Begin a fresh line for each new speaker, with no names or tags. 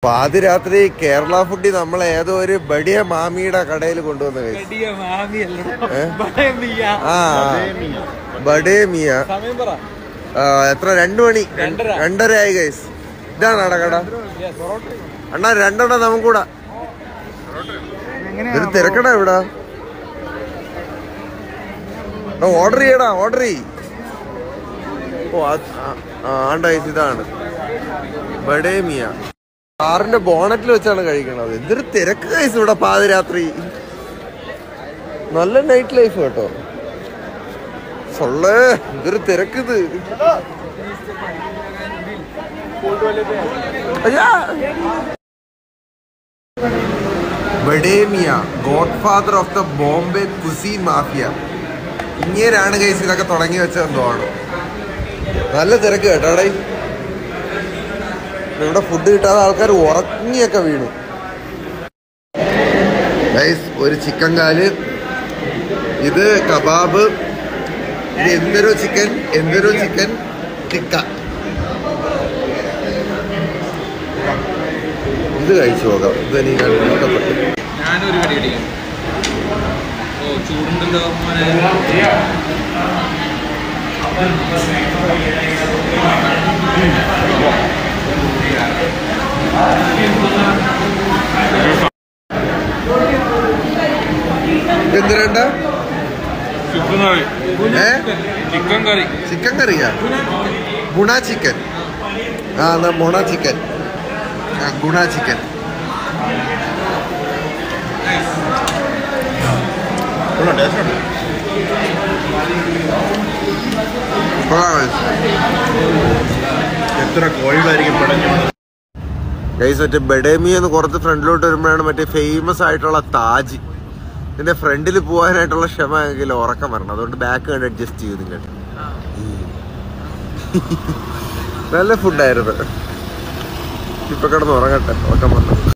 പാതിരാത്രി കേരള ഫുഡി നമ്മൾ ഏതോ ഒരു ബടിയ മാമിയുടെ കടയിൽ കൊണ്ടുവന്ന guys.
കടിയ മാമിയല്ല
ഏ?
ബടയമിയ.
ആ ബഡേ മിയ
സമയം പറ
ആ, എത്ര രണ്ടു മണി
രണ്ടര.
രണ്ടര ആയി ഗൈസ് ഇതാണ് അട കട
Yes, പൊറോട്ട.
അണ്ണാ രണ്ടെണ്ണം നമുക്കൂടാ ഇതൊരു തിരക്കട ഇവിടെ ഓർഡർ ചെയ്യടാ ഓർഡർ ചെയ് ഓ അത് ആ- ആ, ആണ്ട guys, ഇതാണ് ബഡേ മിയ കാറിന്റെ ബോണറ്റിൽ വെച്ചാണ് കഴിക്കണത് എന്തൊരു തിരക്ക് കൈസ് ഇവിടെ പാതിരാത്രി നല്ല നൈറ്റ് ലൈഫ് കേട്ടോ സൊള്ളേ എന്തൊരു തിരക്ക് ഇത് അയ്യാ. Bademiya godfather of the Bombay cuisine mafia ഇങ്ങേരാണ് കൈസ് ഇതൊക്കെ തുടങ്ങി വെച്ചതെന്ന് തോന്നുന്നു നല്ല തിരക്ക് കേട്ടോടെ ഇവിടെ ഫുഡ് കിട്ടാതെ ആൾക്കാർ ഉറങ്ങിയൊക്കെ വീണു ഗൈസ് ഒരു ചിക്കൻ കാല് ഇത് കബാബ് ഇത് എന്തൊരു ചിക്കൻ എന്തൊരു ചിക്കൻ ടിക്ക ഇത് കഴിച്ചു നോക്കാം ഇത് എനിക്ക് കണ്ടിട്ട് ഇഷ്ടപ്പെട്ടു
ഞാനൊരു കടി അടിക്കാം ഓ ചൂടുണ്ടല്ലോ മോനെ
ഇതെന്തിരണ്ട
ചിക്കൻ കറി
ഏ
ചിക്കൻ കറി
ചിക്കൻ കറിയാ ഗുണ ചിക്കൻ ആ എന്നാ മൊണ ചിക്കൻ ആ ഗുണ ചിക്കൻ
എത്ര കോഴികളായിരിക്കും പടഞ്ഞു
ഗൈസ് മറ്റേ ബഡേമി എന്ന് കുറച്ച് ഫ്രണ്ടിലോട്ട് വരുമ്പോഴാണ് മറ്റേ ഫേമസ് ആയിട്ടുള്ള താജ് ഇതിന്റെ ഫ്രണ്ടിൽ പോകാനായിട്ടുള്ള ക്ഷമ എങ്കിൽ ഉറക്കം വരണം അതുകൊണ്ട് ബാക്ക് കണ്ട് അഡ്ജസ്റ്റ് ചെയ്തു നിങ്ങൾ നല്ല ഫുഡായിരുന്നു ഇപ്പൊ കിടന്ന് ഉറങ്ങട്ടെ ഉറക്കം വന്നു